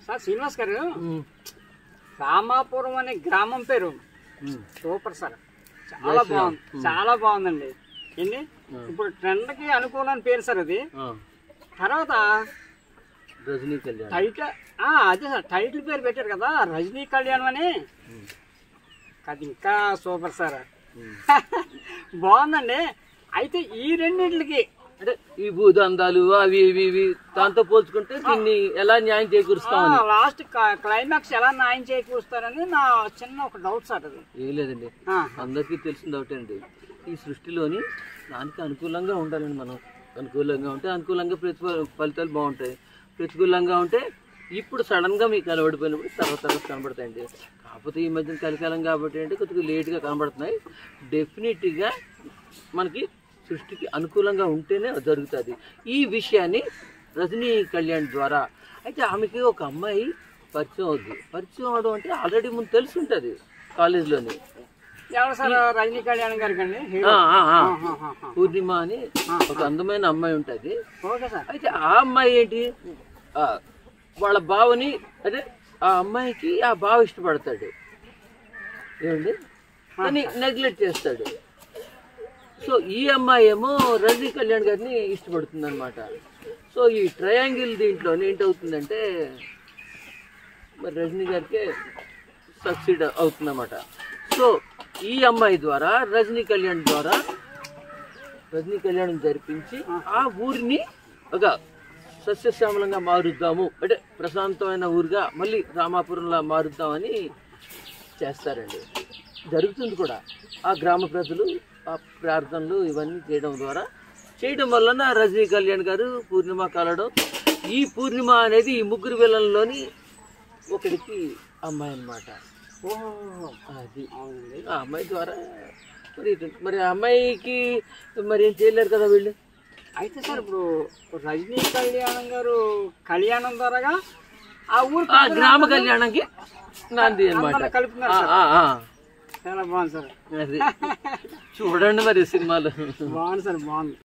Sir Srinivas గారు ఉమ్, రామాపురం అనే గ్రామం పేరు ఉమ్, సూపర్ సార్ చాలా Yes, బాగుంది yeah. చాలా బాగుందండి ఏంటి Yeah. ఇప్పుడు ట్రెండ్ కి అనుకూలమైన పేరు సార్ అది ఆ, తర్వాత రజనీ కళ్యాణ్ టైటిల్ ఆ, అదే సార్ టైటిల్ పేరు పెట్టారు కదా రజనీ కళ్యాణం అని ఉమ్, అది ఇంకా సూపర్ సార్ ఉమ్. బాగుందండి అయితే ఈ రెండింటికి అంటే ఈ భూదందాలు అవి ఇవి ఇవి దాంతో పోల్చుకుంటే దీన్ని ఎలా న్యాయం చేకూరుస్తామని లాస్ట్ క్లైమాక్స్ ఎలా న్యాయం చేకూరుస్తారని నా చిన్న ఒక డౌట్ సార్ అది ఏం లేదండి ఆ, అందరికీ తెలిసింది ఒకటే అండి ఈ సృష్టిలోని దానికి అనుకూలంగా ఉండాలండి మనం అనుకూలంగా ఉంటే అనుకూలంగా ప్రతి ఫలితాలు బాగుంటాయి ప్రతికూలంగా ఉంటే ఇప్పుడు సడన్ గా మీకు కనబడిపోయినప్పుడు తర్వాత తర్వాత కనబడతాయండి కాకపోతే ఈ మధ్యన కలికాలం కాబట్టి అంటే కొద్దిగా లేట్గా కనబడుతున్నాయి డెఫినెట్గా మనకి సృష్టికి అనుకూలంగా ఉంటేనే జరుగుతుంది ఈ విషయాన్ని రజనీ కళ్యాణ్ ద్వారా అయితే ఆమెకి ఒక అమ్మాయి పరిచయం అవుద్ది పరిచయం అవడం అంటే ఆల్రెడీ ముందు తెలిసి ఉంటుంది కాలేజీలోని ఎవరు సార్ రజనీ కళ్యాణ్ గారికి అండి ఆ, ఆ, ఆ. ఆహాహా. పూర్ణిమ అని ఒక అందమైన అమ్మాయి ఉంటుంది ఓకే సార్ అయితే ఆ అమ్మాయి ఏంటి ఆ, వాళ్ళ బావని అదే ఆ అమ్మాయికి ఆ బావ ఇష్టపడతాడు ఏమండి కానీ నెగ్లెక్ట్ చేస్తాడు సో ఈ అమ్మాయి ఏమో రజనీ కళ్యాణ్ గారిని ఇష్టపడుతుంది అనమాట సో ఈ ట్రయాంగిల్ దీంట్లో ఏంటవుతుందంటే మరి రజనీ గారికి సక్సీడ్ అవుతుందన్నమాట సో ఈ అమ్మాయి ద్వారా రజనీ కళ్యాణ్ ద్వారా రజనీ కళ్యాణం జరిపించి ఆ ఊరిని ఒక సస్యశ్యామలంగా మారుద్దాము అంటే ప్రశాంతమైన ఊరుగా మళ్ళీ రామాపురంలా మారుద్దామని చేస్తారండి జరుగుతుంది కూడా ఆ గ్రామ ప్రజలు ఆ ప్రార్థనలు ఇవన్నీ చేయడం ద్వారా చేయడం వలన రజనీ కళ్యాణ్ గారు పూర్ణిమ కలడం ఈ పూర్ణిమ అనేది ఈ ముగ్గురు పిల్లల్లోని ఒకడికి అమ్మాయి అన్నమాట ఓహో అది అవునండి ఆ అమ్మాయి ద్వారా మరి ఇటు- మరి ఆ అమ్మాయికి మరి ఏం చేయలేరు కదా వీళ్ళు అయితే సార్ ఇప్పుడు రజనీ కళ్యాణం గారు కళ్యాణం ద్వారాగా ఆ ఊరు ఆ గ్రామ కళ్యాణంకి నాంది అనమాట అందరిని కలుపుతున్నారు సార్ చాలా బాగుంది సార్ అది చూడండి మరి సినిమాలు బాగుంది సార్ బాగుంది